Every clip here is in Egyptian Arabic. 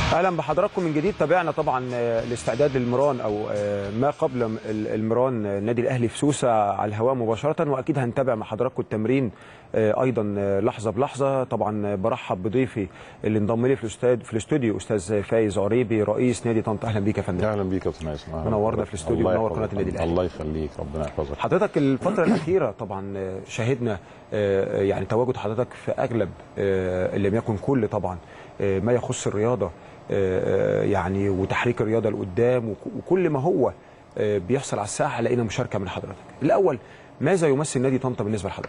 اهلا بحضراتكم من جديد تابعنا طبعا آه، الاستعداد للمران او آه، ما قبل م- ال- المران آه، النادي الاهلي في سوسه على الهواء مباشره واكيد هنتابع مع حضراتكم التمرين آه، ايضا آه، لحظه بلحظه طبعا آه، برحب بضيفي اللي انضم لي في الاستاد في الاستوديو استاذ فايز عريبي رئيس نادي طنطا اهلا بيك يا فندم اهلا بيك يا استاذ هيثم أهلاً منورنا بك. في الاستوديو، الله منور يحفظك. قناة النادي الأهلي. الله يخليك ربنا يحفظك حضرتك الفترة الأخيرة طبعا آه، شاهدنا آه، يعني تواجد حضرتك في أغلب آه، إن لم يكن كل طبعا آه، ما يخص الرياضة آه، آه، يعني وتحريك الرياضة لقدام وك- وكل ما هو آه، بيحصل على الساحة لقينا مشاركة من حضرتك الأول ماذا يمثل نادي طنطا بالنسبة لحضرتك؟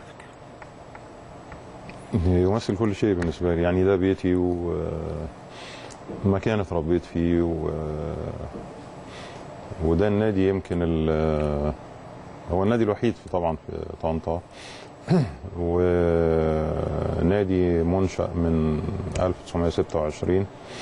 يمثل كل شيء بالنسبه لي يعني ده بيتي ومكان اتربيت فيه و... وده النادي يمكن ال... هو النادي الوحيد في طبعا في طنطا ونادي منشأ من 1926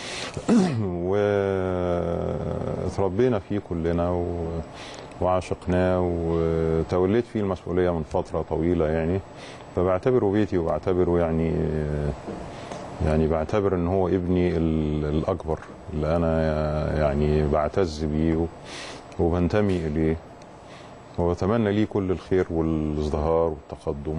واتربينا فيه كلنا و... وعشقناه وتوليت فيه المسؤولية من فترة طويلة يعني فبعتبره بيتي وبعتبره يعني يعني بعتبر ان هو ابني ال- الاكبر اللي انا يعني بعتز بيه و- وبنتمي اليه وبتمنى ليه كل الخير والازدهار والتقدم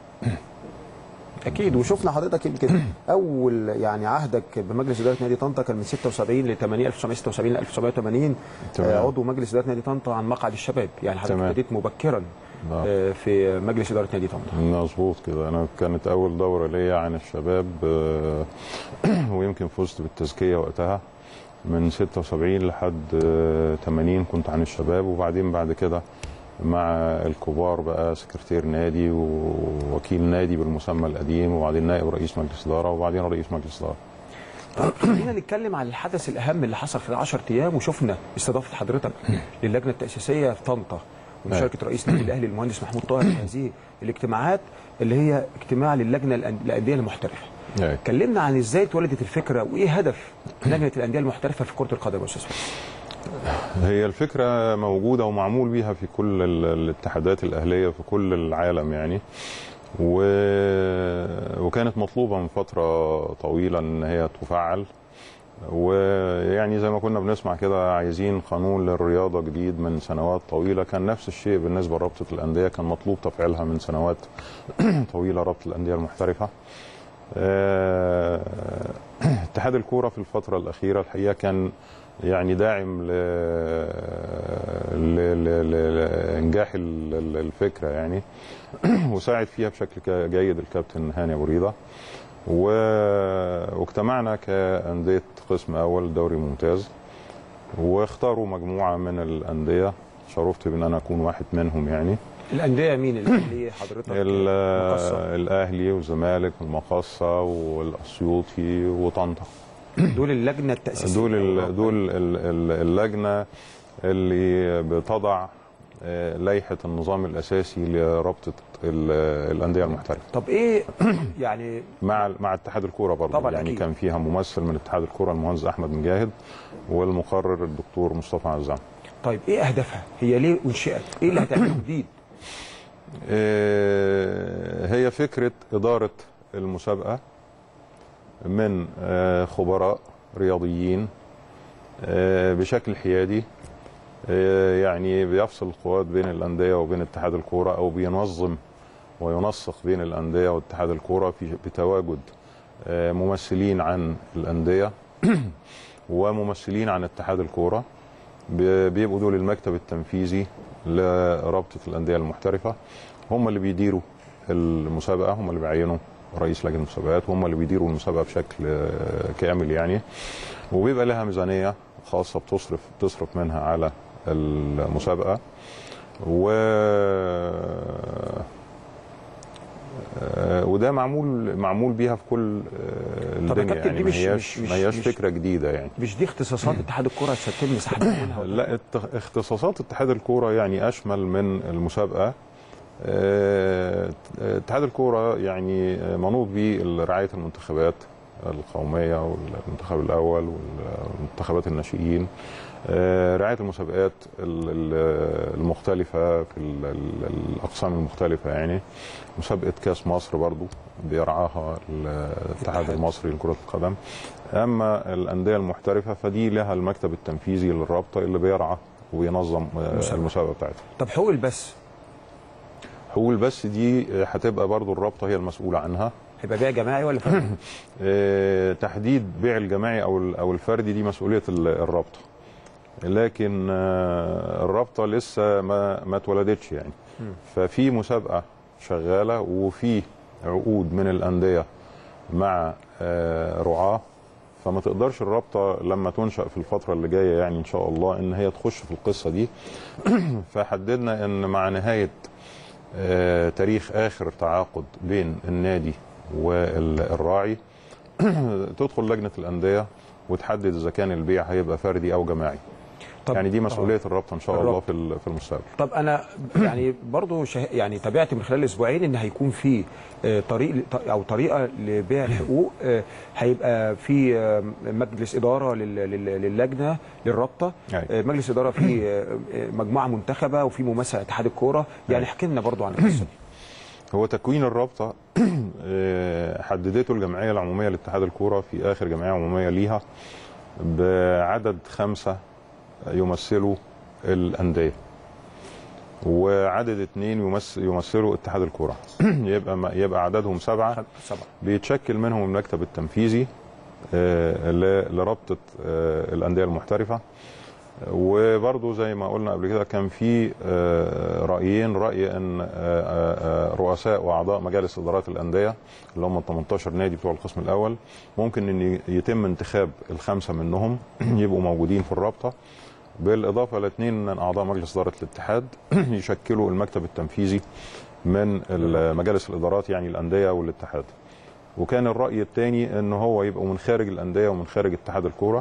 أكيد وشفنا حضرتك يمكن أول يعني عهدك بمجلس إدارة نادي طنطا كان من 76 ل 80 1976 ل 1980 تمام. آه، عضو مجلس إدارة نادي طنطا عن مقعد الشباب يعني حضرتك تمام. بديت مبكرا نعم. آه، في مجلس إدارة نادي طنطا مظبوط كده انا كانت اول دوره ليا عن الشباب آه، ويمكن فزت بالتزكيه وقتها من 76 لحد آه، 80 كنت عن الشباب وبعدين بعد كده مع الكبار بقى سكرتير نادي ووكيل نادي بالمسمى القديم وبعدين نائب رئيس مجلس اداره وبعدين رئيس مجلس اداره خلينا نتكلم عن الحدث الاهم اللي حصل في 10 ايام وشفنا استضافه حضرتك للجنه التاسيسيه في طنطا ومشاركه رئيس النادي الاهلي المهندس محمود طاهر في هذه الاجتماعات اللي هي اجتماع للجنه الأن- الانديه المحترفه. أي. كلمنا عن ازاي اتولدت الفكره وايه هدف لجنه الانديه المحترفه في كره القدم يا استاذ فايز؟ هي الفكرة موجودة ومعمول بيها في كل ال- الاتحادات الأهلية في كل العالم يعني و... وكانت مطلوبة من فترة طويلة إن هي تفعل ويعني زي ما كنا بنسمع كده عايزين قانون للرياضة جديد من سنوات طويلة كان نفس الشيء بالنسبة لرابطة الأندية كان مطلوب تفعيلها من سنوات طويلة رابطة الأندية المحترفة آه، اتحاد الكوره في الفتره الاخيره الحقيقه كان يعني داعم ل... ل... ل... ل... لانجاح ال- ال- الفكره يعني وساعد فيها بشكل ك- جيد الكابتن هاني ابو ريده و... واجتمعنا كانديه قسم اول دوري ممتاز واختاروا مجموعه من الانديه شرفت بان انا اكون واحد منهم يعني الانديه مين الاهلي حضرتك ال- مقصة. الاهلي والزمالك والمقصه والاسيوطي وطنطا دول اللجنه التاسيسيه دول ال دول ال- ال- اللجنه اللي بتضع آه، لائحه النظام الاساسي لرابطه ال- الانديه المحترفه طب ايه يعني مع مع اتحاد الكوره برضه طبعاً يعني أكيد. كان فيها ممثل من اتحاد الكوره المهندس احمد مجاهد والمقرر الدكتور مصطفى عزام طيب ايه اهدافها؟ هي ليه انشئت؟ ايه اللي هتعمله جديد؟ آه، هي فكرة إدارة المسابقة من آه، خبراء رياضيين آه، بشكل حيادي آه، يعني بيفصل القوات بين الأندية وبين اتحاد الكورة أو بينظم وينسق بين الأندية واتحاد الكورة في بتواجد آه، ممثلين عن الأندية وممثلين عن اتحاد الكورة بي- بيبقوا دول المكتب التنفيذي لرابطة الأندية المحترفة هم اللي بيديروا المسابقة هم اللي بيعينوا رئيس لجنة المسابقات وهم اللي بيديروا المسابقة بشكل آه، كامل يعني وبيبقى لها ميزانية خاصة بتصرف بتصرف منها على المسابقة و آه، وده معمول معمول بيها في كل آه، طب يا الدنيا كابتن يعني دي ما مش- هياش مش- ما هياش مش- فكرة جديدة يعني مش دي اختصاصات اتحاد الكره هتتم سحبها منها ولا لا الت- اختصاصات اتحاد الكوره يعني اشمل من المسابقه آه، اتحاد الكوره يعني منوط به رعايه المنتخبات القوميه والمنتخب الاول والمنتخبات الناشئين آه، رعايه المسابقات ال- ال- المختلفه في ال- ال- الاقسام المختلفه يعني مسابقه كاس مصر برضو بيرعاها الاتحاد الاتحاد. المصري لكره القدم اما الانديه المحترفه فدي لها المكتب التنفيذي للرابطه اللي بيرعى وينظم آه، مسابقة. المسابقه بتاعتها طب حقوق البث حقوق البث دي آه، هتبقى برضو الرابطه هي المسؤوله عنها هيبقى بيع جماعي ولا فردي؟ آه، تحديد بيع الجماعي او ال- او الفردي دي مسؤوليه ال- الرابطه لكن آه، الرابطه لسه ما ما اتولدتش يعني مم. ففي مسابقه شغاله وفي عقود من الانديه مع آه، رعاه فما تقدرش الرابطه لما تنشا في الفتره اللي جايه يعني ان شاء الله ان هي تخش في القصه دي فحددنا ان مع نهايه آه، تاريخ اخر تعاقد بين النادي والراعي تدخل لجنه الانديه وتحدد اذا كان البيع هيبقى فردي او جماعي طب يعني دي مسؤوليه الرابطه ان شاء الله الرابطة. في ال- في المستقبل طب انا يعني برضو شه... يعني تابعت من خلال اسبوعين ان هيكون في آه، طريق او طريقه لبيع الحقوق آه، هيبقى في آه، مجلس اداره لل... لل... للجنه للرابطه أيوة. آه، مجلس اداره في آه، آه، مجموعه منتخبه وفي ممثل اتحاد الكوره يعني أيوة. احكي لنا برضو عن القصه دي هو تكوين الرابطه آه، حددته الجمعيه العموميه لاتحاد الكوره في اخر جمعيه عموميه ليها بعدد خمسه يمثلوا الانديه وعدد اثنين يمثل يمثلوا اتحاد الكوره يبقى يبقى عددهم سبعه سبعه بيتشكل منهم المكتب التنفيذي آه، ل- لرابطه آه، الانديه المحترفه وبرضه زي ما قلنا قبل كده كان في آه، رايين راي ان آه، آه، آه، رؤساء واعضاء مجالس ادارات الانديه اللي هم ال 18 نادي بتوع القسم الاول ممكن ان يتم انتخاب الخمسه منهم يبقوا موجودين في الرابطه بالاضافه لاثنين من اعضاء مجلس اداره الاتحاد يشكلوا المكتب التنفيذي من ال- مجالس الادارات يعني الانديه والاتحاد وكان الراي الثاني ان هو يبقوا من خارج الانديه ومن خارج اتحاد الكوره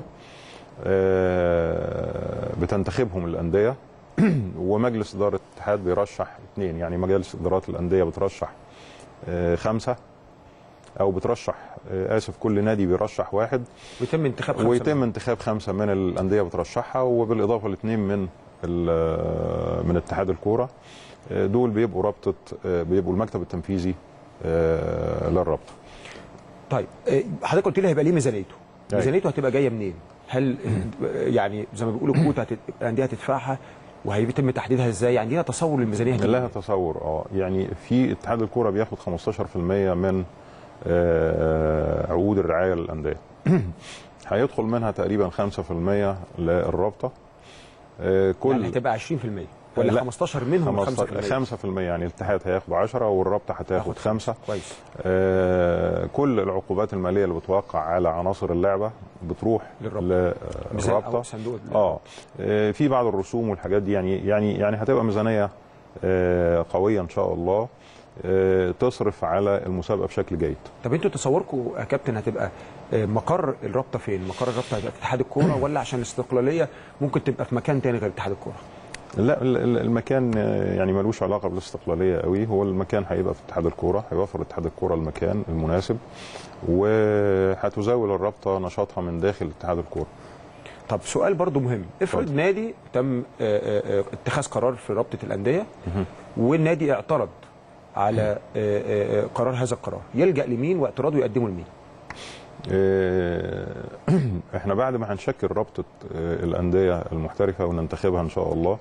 آه، بتنتخبهم الانديه ومجلس اداره الاتحاد بيرشح اثنين يعني مجالس ادارات الانديه بترشح آه، خمسه او بترشح آه، اسف كل نادي بيرشح واحد ويتم انتخاب خمسه ويتم انتخاب خمسه من الانديه بترشحها وبالاضافه لاثنين من ال- من اتحاد الكوره آه، دول بيبقوا رابطه آه، بيبقوا المكتب التنفيذي آه، للرابطه طيب آه، حضرتك قلت لي هيبقى ليه ميزانيته أيوة. ميزانيته هتبقى جايه منين هل آه، يعني زي ما بيقولوا كوتا هتت- الانديه هتدفعها وهيتم تحديدها ازاي يعني ليها تصور للميزانيه هتبقى لها تصور اه يعني في اتحاد الكوره بياخد 15% من آه، عقود الرعايه للانديه هيدخل منها تقريبا 5% للرابطه آه، كل يعني كل هتبقى 20% ولا لا. 15 منهم 5% 5% يعني الاتحاد هياخد 10 والرابطه هتاخد هاخد 5 كويس آه، كل العقوبات الماليه اللي بتوقع على عناصر اللعبه بتروح للرابطة. ميزان او للرابطه صندوق اه آه، في بعض الرسوم والحاجات دي يعني يعني يعني هتبقى ميزانيه آه، قويه ان شاء الله آه، تصرف على المسابقه بشكل جيد طب انتوا تصوركم يا كابتن هتبقى آه، مقر الرابطه فين؟ مقر الرابطه هيبقى في اتحاد الكوره ولا عشان الاستقلاليه ممكن تبقى في مكان تاني غير اتحاد الكوره؟ لا ال- ال- المكان آه، يعني ملوش علاقه بالاستقلاليه قوي هو المكان هيبقى في اتحاد الكوره هيوفر اتحاد الكوره المكان المناسب وهتزاول الرابطه نشاطها من داخل اتحاد الكوره طب سؤال برضو مهم افرض اتفضل. نادي تم آه، آه، آه، اتخاذ قرار في رابطه الانديه والنادي اعترض على آه، آه، آه، قرار هذا القرار يلجا لمين واعتراضه يقدمه لمين؟ آه، احنا بعد ما هنشكل رابطه آه، الانديه المحترفه وننتخبها ان شاء الله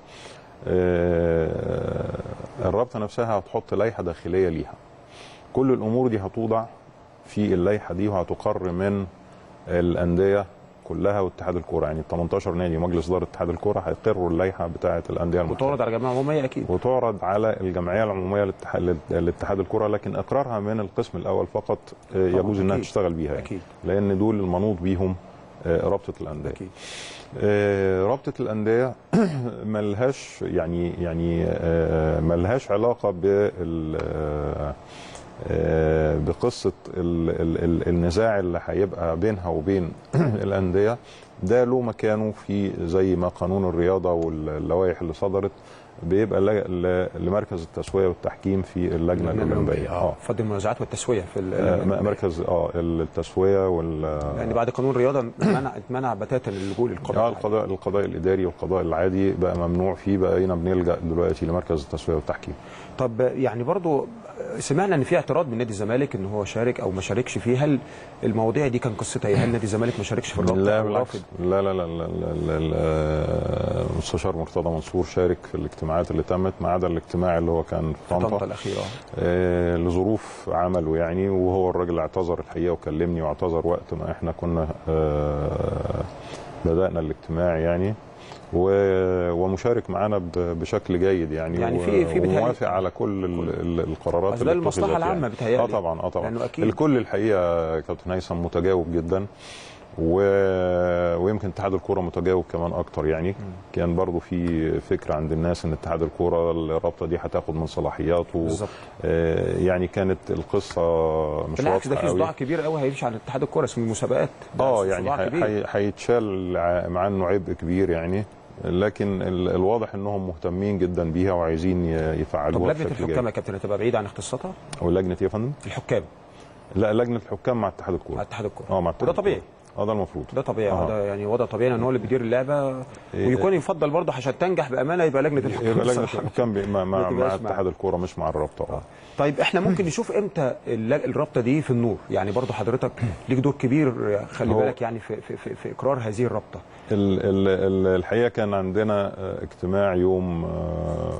آه، الرابطه نفسها هتحط لائحه داخليه ليها كل الامور دي هتوضع في اللائحه دي وهتقر من الانديه كلها واتحاد الكوره يعني 18 نادي ومجلس اداره اتحاد الكوره هيقروا اللائحه بتاعه الانديه المحترفه وتعرض على جماعه عموميه اكيد وتعرض على الجمعيه العموميه للاتحاد لاتحاد الكره لكن اقرارها من القسم الاول فقط آه، يجوز انها أكيد. تشتغل بيها يعني. اكيد لان دول المنوط بيهم آه، رابطه الانديه اكيد آه، رابطه الانديه ملهاش يعني يعني آه، ملهاش علاقه بال آه، آه، بقصه ال- ال- ال- النزاع اللي هيبقى بينها وبين الانديه ده له مكانه في زي ما قانون الرياضه واللوائح اللي صدرت بيبقى ل- ل- لمركز التسويه والتحكيم في اللجنه الاولمبيه اه فضل المنازعات والتسويه في ال- آه، م- مركز اه التسويه وال يعني بعد قانون الرياضه اتمنع اتمنع بتاتا اللجوء اه للقضاء القضاء القضاء الاداري والقضاء العادي بقى ممنوع فيه بقينا بنلجا دلوقتي لمركز التسويه والتحكيم طب يعني برضو سمعنا ان في اعتراض من نادي الزمالك ان هو شارك او ما شاركش فيه هل المواضيع دي كان قصتها ايه هل نادي الزمالك ما شاركش في الرابطه لا أو بالعكس رافض؟ لا لا لا لا- لا- لا- لا- المستشار مرتضى منصور شارك في الاجتماعات اللي تمت ما عدا الاجتماع اللي هو كان في في طنطا طنطا الاخيره آه، لظروف عمله يعني وهو الراجل اعتذر الحقيقه وكلمني واعتذر وقت ما احنا كنا آه، بدانا الاجتماع يعني و- ومشارك معانا ب- بشكل جيد يعني, يعني و- في- في بيتهيألي- وموافق على كل ال- ال- القرارات أصل ده اللي المصلحة اتخذت العامة يعني. بيتهيألي. اه طبعا اه طبعا لأنه أكيد. الكل الحقيقه كابتن هيثم متجاوب جدا و... ويمكن اتحاد الكوره متجاوب كمان اكتر يعني كان برضو في فكره عند الناس ان اتحاد الكوره الرابطه دي هتاخد من صلاحياته بالظبط آه، يعني كانت القصه مش بالعكس ده واضحه في قوي صداع كبير قوي هيمشي على اتحاد الكوره اسمه المسابقات ده اه صداع يعني كبير. هي- هيتشال ع- مع انه عبء كبير يعني لكن ال- الواضح انهم مهتمين جدا بيها وعايزين ي- طب يفعلوها لجنه بشكل الحكام جيد يا كابتن هتبقى بعيده عن اختصاصاتها ولجنه ايه يا فندم؟ الحكام لا لجنه الحكام مع اتحاد مع الكوره اتحاد الكوره اه مع اتحاد وده طبيعي الكورة. اه ده المفروض ده طبيعي آه. ده يعني وضع طبيعي ان هو اللي بيدير اللعبه إيه. ويكون يفضل برضه عشان تنجح بامانه يبقى لجنه الحكام يبقى لجنه بصراحة. الحكام بي- مع, ما مع, تبقاش مع مع- اتحاد الكوره مش مع الرابطه اه طيب احنا ممكن نشوف امتى الل- الرابطه دي في النور يعني برضه حضرتك ليك دور كبير خلي هو- بالك يعني في, في, في, في اقرار هذه الرابطه ال- ال- ال- الحقيقه كان عندنا آه، اجتماع يوم آه،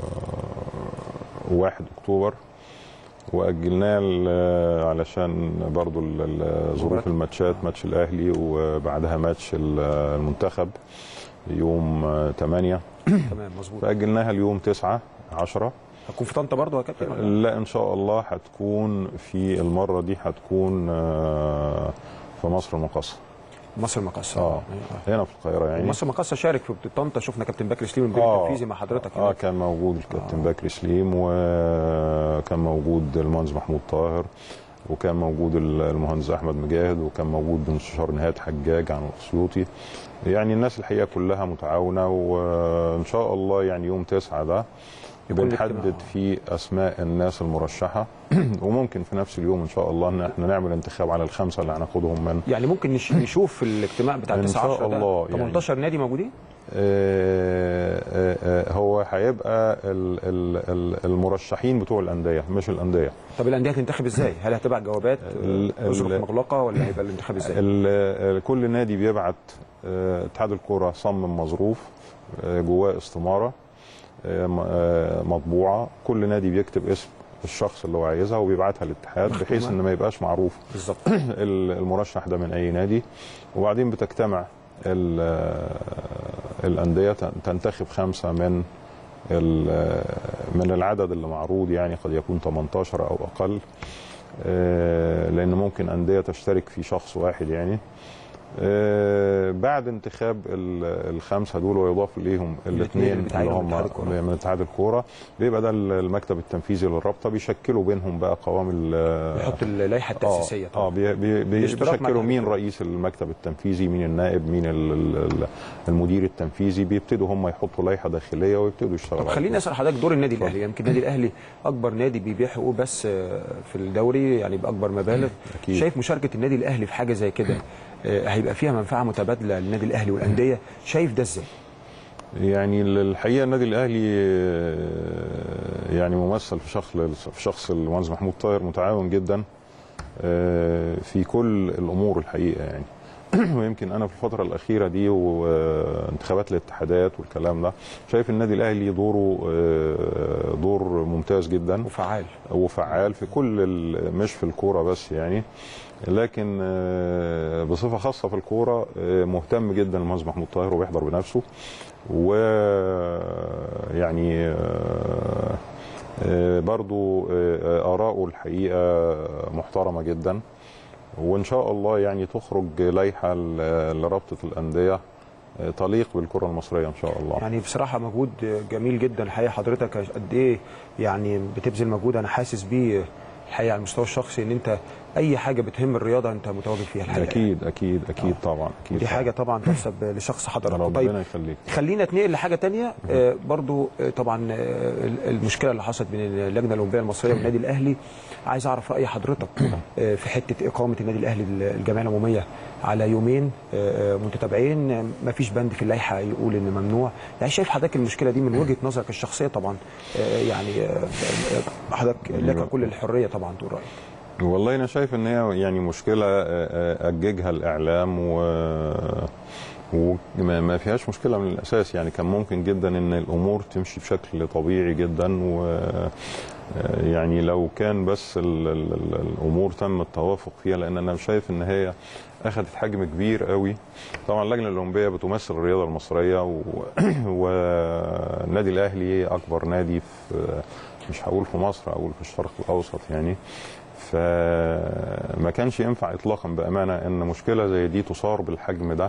1 اكتوبر واجلناه ل- علشان برضو ال- ال- ظروف مباراة. الماتشات ماتش الاهلي وبعدها ماتش ال- المنتخب يوم آه، 8 تمام مظبوط فاجلناها اليوم 9 10 هتكون في طنطا برضه يا كابتن ولا؟ لا ان شاء الله هتكون في المره دي هتكون آه، في مصر المقاصه مصر المقاصه اه هنا في القاهره يعني مصر المقاصه شارك في طنطا شفنا كابتن بكر سليم المدير آه. التنفيذي مع حضرتك اه هناك. كان موجود الكابتن بكري سليم وكان موجود المهندس محمود طاهر وكان موجود المهندس احمد مجاهد وكان موجود المستشار نهاد حجاج عن الاسيوطي يعني الناس الحقيقه كلها متعاونه وان شاء الله يعني يوم تسعة ده يكون بنحدد الاجتماع. فيه اسماء الناس المرشحه وممكن في نفس اليوم ان شاء الله ان احنا نعمل انتخاب على الخمسه اللي هناخدهم من يعني ممكن نش- نشوف في الاجتماع بتاع إن 9 شاء 10 ده الله يعني. 18 نادي موجودين آه، آه، آه، هو هيبقى ال- ال- ال- المرشحين بتوع الانديه مش الانديه طب الانديه هتنتخب ازاي؟ هل هتبع جوابات ال- آه، ظروف ال- مغلقه ولا هيبقى الانتخاب ازاي؟ ال- ال- كل نادي بيبعت آه، اتحاد الكره صمم مظروف آه، جواه استماره آه، م- آه، مطبوعه كل نادي بيكتب اسم الشخص اللي هو عايزها وبيبعتها للاتحاد بحيث ان ما يبقاش معروف بالظبط ال- المرشح ده من اي نادي وبعدين بتجتمع ال- آه، الانديه تن- تنتخب خمسه من ال- آه، من العدد اللي معروض يعني قد يكون 18 او اقل آه، لان ممكن انديه تشترك في شخص واحد يعني آه، بعد انتخاب ال- الخمسه دول ويضاف اليهم الاثنين الاثنين بتاعين اللي من هم اتحاد الكرة. من اتحاد الكوره بيبقى ده المكتب التنفيذي للرابطه بيشكلوا بينهم بقى قوام ال- يحط اللائحه التاسيسيه اه, طبعا آه بي بي بي باشتراك مع بيشكلوا مين الاتحاد. رئيس المكتب التنفيذي مين النائب مين ال- ال- ال- المدير التنفيذي بيبتدوا هم يحطوا لائحه داخليه ويبتدوا يشتغلوا طب على خليني طول. اسال حضرتك دور النادي الاهلي يمكن النادي الاهلي اكبر نادي بيبيع حقوق بس آه، في الدوري يعني باكبر مبالغ أكيد. شايف مشاركه النادي الاهلي في حاجه زي كده آه، هيبقى فيها منفعه متبادله للنادي الاهلي والانديه شايف ده ازاي؟ يعني الحقيقه النادي الاهلي آه، يعني ممثل في شخص في شخص المهندس محمود طاهر متعاون جدا آه، في كل الامور الحقيقه يعني ويمكن انا في الفتره الاخيره دي وانتخابات الاتحادات والكلام ده شايف النادي الاهلي دوره آه، دور ممتاز جدا وفعال وفعال في كل ال- مش في الكوره بس يعني لكن آه، بصفه خاصه في الكوره آه، مهتم جدا المهندس محمود طاهر وبيحضر بنفسه ويعني برضو آه، آراءه الحقيقة محترمة جدا وإن شاء الله يعني تخرج لائحة ل- لرابطة الأندية آه، تليق بالكرة المصرية إن شاء الله يعني بصراحه مجهود جميل جدا الحقيقه حضرتك قد ايه يعني بتبذل مجهود انا حاسس بيه الحقيقه على المستوى الشخصي ان انت اي حاجه بتهم الرياضه انت متواجد فيها الحقيقه اكيد اكيد اكيد طبعا اكيد دي طبعاً. حاجه طبعا تحسب لشخص حضرتك ربنا طيب يخليك خلينا اتنقل لحاجه تانية آه، برضو آه، طبعا آه، المشكله اللي حصلت بين اللجنه الاولمبيه المصريه والنادي الاهلي عايز اعرف راي حضرتك آه، في حته اقامه النادي الاهلي الجمعيه العموميه على يومين آه، آه، متتابعين ما فيش بند في اللائحه يقول ان ممنوع يعني شايف حضرتك المشكله دي من وجهه نظرك الشخصيه طبعا آه، يعني آه، آه، حضرتك لك كل الحريه طبعا تقول رايك والله انا شايف ان هي يعني مشكله آه، آه، اججها الاعلام و وما ما فيهاش مشكله من الاساس يعني كان ممكن جدا ان الامور تمشي بشكل طبيعي جدا و آه، يعني لو كان بس ال ال ال الامور تم التوافق فيها لان انا شايف ان هي اخذت حجم كبير قوي طبعا اللجنه الاولمبيه بتمثل الرياضه المصريه و- والنادي الاهلي اكبر نادي في مش هقول في مصر اقول في الشرق الاوسط يعني فما كانش ينفع اطلاقا بامانه ان مشكله زي دي تصار بالحجم ده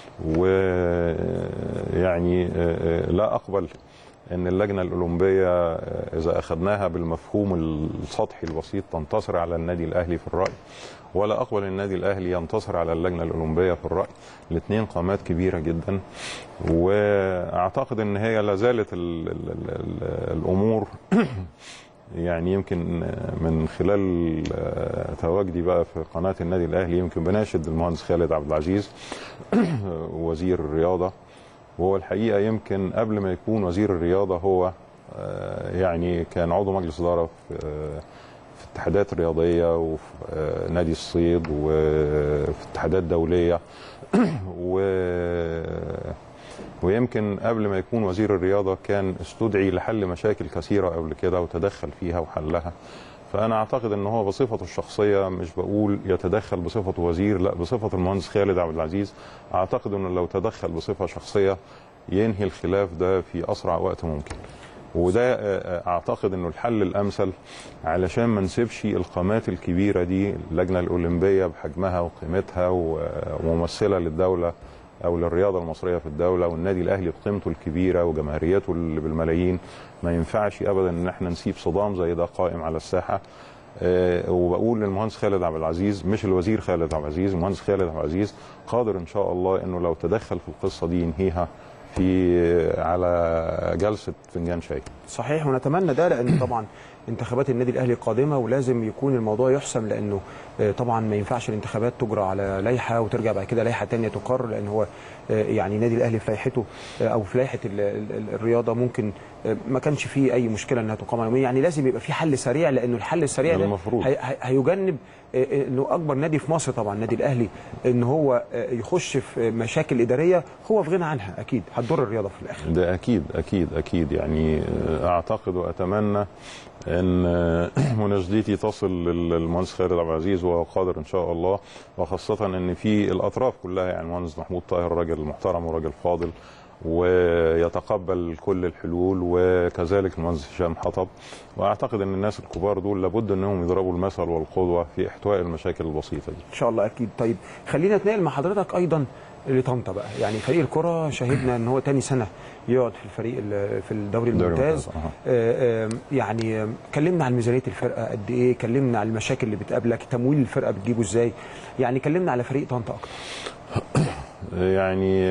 ويعني لا اقبل ان اللجنه الاولمبيه اذا اخذناها بالمفهوم السطحي البسيط تنتصر على النادي الاهلي في الراي ولا اقبل النادي الاهلي ينتصر على اللجنه الاولمبيه في الراي الاثنين قامات كبيره جدا واعتقد ان هي لا زالت ال ال ال الامور يعني يمكن من خلال تواجدي بقى في قناه النادي الاهلي يمكن بناشد المهندس خالد عبد العزيز وزير الرياضه وهو الحقيقه يمكن قبل ما يكون وزير الرياضه هو آه، يعني كان عضو مجلس اداره في آه، في اتحادات رياضيه وفي آه، نادي الصيد وفي اتحادات دوليه و ويمكن قبل ما يكون وزير الرياضه كان استدعي لحل مشاكل كثيره قبل كده وتدخل فيها وحلها فانا اعتقد ان هو بصفته الشخصيه مش بقول يتدخل بصفته وزير لا بصفه المهندس خالد عبد العزيز اعتقد انه لو تدخل بصفه شخصيه ينهي الخلاف ده في اسرع وقت ممكن وده آه، اعتقد انه الحل الامثل علشان ما نسيبش القامات الكبيره دي اللجنه الاولمبيه بحجمها وقيمتها و- وممثله للدوله او للرياضه المصريه في الدوله والنادي الاهلي بقيمته الكبيره وجماهيريته اللي بالملايين ما ينفعش ابدا ان احنا نسيب صدام زي ده قائم على الساحه آه، وبقول للمهندس خالد عبد العزيز مش الوزير خالد عبد العزيز المهندس خالد عبد العزيز قادر ان شاء الله انه لو تدخل في القصه دي ينهيها في على جلسه فنجان شاي صحيح ونتمنى ده لان طبعا انتخابات النادي الاهلي قادمه ولازم يكون الموضوع يحسم لانه آه، طبعا ما ينفعش الانتخابات تجرى على لائحه وترجع بعد كده لائحه ثانيه تقر لان هو آه، يعني النادي الاهلي في لائحته آه، او في لائحه ال- ال- الرياضه ممكن آه، ما كانش فيه اي مشكله انها تقام على يومين. يعني لازم يبقى في حل سريع لانه الحل السريع ده المفروض. هي- هي- هيجنب آه، آه، انه اكبر نادي في مصر طبعا النادي الاهلي ان هو آه، يخش في مشاكل اداريه هو في غنى عنها اكيد هتضر الرياضه في الاخر ده اكيد اكيد اكيد يعني اعتقد واتمنى ان مناشدتي تصل للمهندس خالد عبد العزيز وهو قادر ان شاء الله وخاصه ان في الاطراف كلها يعني المهندس محمود طاهر راجل محترم وراجل فاضل ويتقبل كل الحلول وكذلك المهندس هشام حطب واعتقد ان الناس الكبار دول لابد انهم يضربوا المثل والقدوه في احتواء المشاكل البسيطه دي ان شاء الله اكيد طيب خلينا نتنقل مع حضرتك ايضا لطنطا بقى يعني فريق الكره شاهدنا ان هو تاني سنه يقعد في الفريق ال- في الدوري الدوري الممتاز الممتاز، أها. آه، آه، يعني آه، كلمنا عن ميزانيه الفرقه قد ايه كلمنا عن المشاكل اللي بتقابلك تمويل الفرقه بتجيبه ازاي يعني كلمنا على فريق طنطا اكتر يعني